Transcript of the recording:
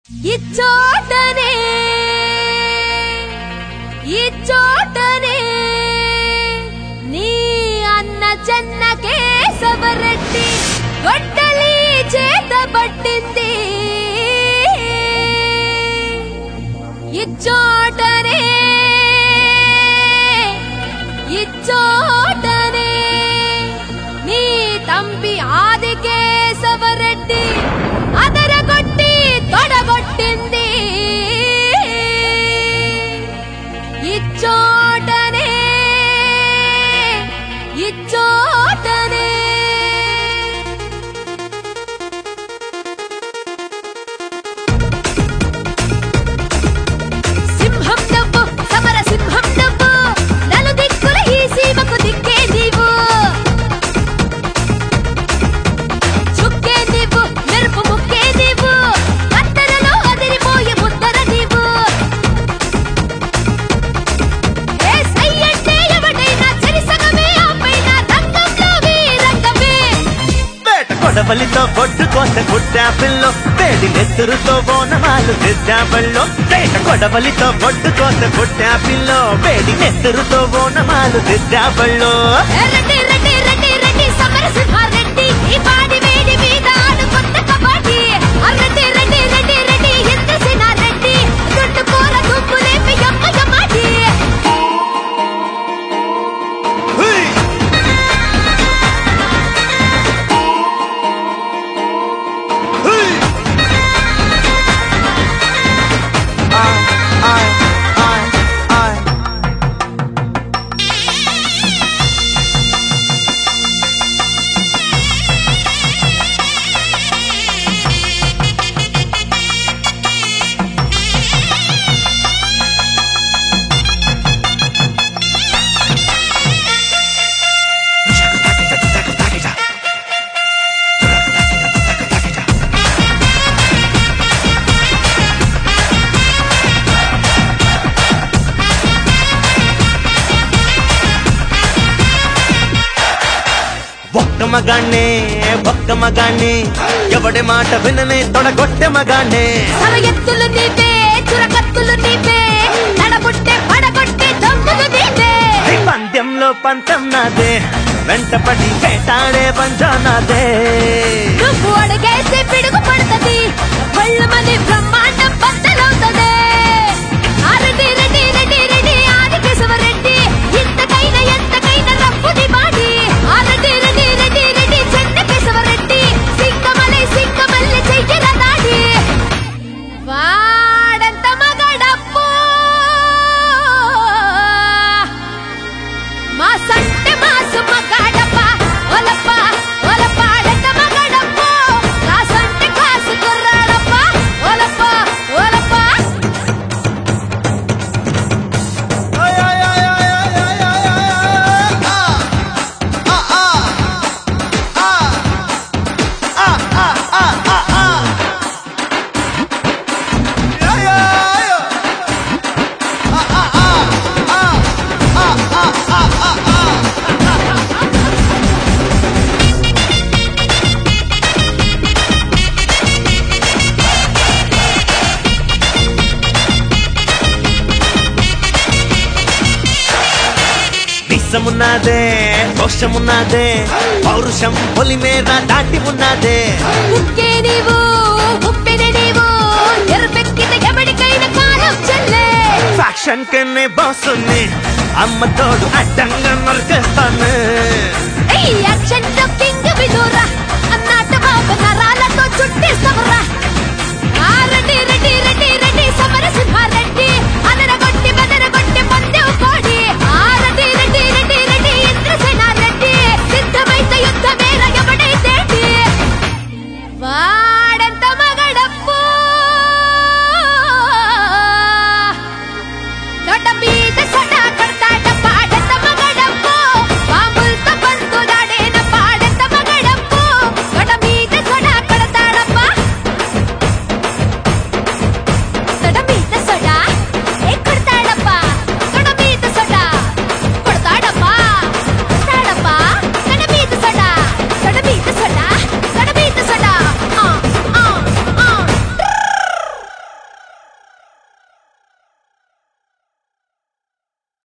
ఇచ్చోటనే ఇచ్చోటనే నీ అన్న చెన్న కేశవరెడ్డి గొడ్డలి చేత పట్టింది ఇచ్చోటనే ఇచ్చోటనే నీ తంపి ఆది కేశవరెడ్డి అదరగొట్టి తొడగొట్టింది ఇచ్చోటనే ఇచ్చోటనే సింహం నువ్వు సమర సింహం నువ్వు నలు దిక్కుల ఈ సీమకు దిక్కే నీవు చుక్కే నీవు మెరుపు ముక్కే నీవు కత్తెరలో అదిరిపోయే ముద్దర నీవు ఏ సై అంటే ఎవడైనా చెరిసగమే ఆపైన రంగంలో వీరంగమే వేట కొడవలితో కొట్టు కోత గుడ్డాపిల్లో వేడి నెత్తురుతో బోనమాలు దిద్దాబల్లో వేట కొడవలితో కొట్టు కోత గుడ్డాపిల్లో వేడి నెత్తురుతో బోనమాలు దిద్దాబల్లో రెడ్డి రెడ్డి రెడ్డి రెడ్డి సమర సింహారెడ్డి ఈ పాడి వేడి మీద ఆడుకున్న కబడ్డీ రెడ్డి రెడ్డి రెడ్డి రెడ్డి ఇంద్రసేన రెడ్డి దుడ్డు కూర దుబ్బులేపి యమ్మ యమ్మాడి హుయ్! హుయ్! ఆయ్, ఆయ్, ఆయ్, ఆయ్. ఒక్క మగాణ్ణే ఒక్క మగాణ్ణే ఎవడి మాట విననే తొడగొట్టె మగాణ్ణే తల ఎత్తులు నీవే చురకత్తులు నీవే నడబుట్టే పడగొట్టే దమ్ములు నీవే ఈ పందెంలో పంతం నాదే వెంటపడి వేటాడే పంజా నాదే నువ్వు అడిగేసి పిడుగు పడుతుంది మళ్ళీ బ్రహ్మాండం బద్దలవుతుంది ఆ రెడ్డి రెడ్డి రెడ్డి రెడ్డి ఆది కేశవరెడ్డి ఇంతకైనా ఎంతకైనా రప్పుది మాడి ఆ రెడ్డి రెడ్డి రెడ్డి రెడ్డి చెన్న కేశవరెడ్డి సింగమలై సింగమల్లి చెయ్యర దాడి వాడంత మగడప్పు మా సంటే మాసు మగాడప్ప ఒలప్ప ఒలపాడంత మగాడప్ప నా సంటే కాసు కుర్రాడప్ప ఒలప్ప ఒలప్ప విషమున్నదే దోషమున్నదే పౌరుషం పొలి మీద దాటి ఉన్నదే ముక్కే నీవు ముప్పెన నీవు ఎరుపెక్కిన ఎవడికైనా కాలం చెల్లే ఫ్యాక్షన్ కన్నే బాసుని అమ్మ తోడు అడ్డంగా నరికేస్తాను ఈ యాక్షన్ డొక్కి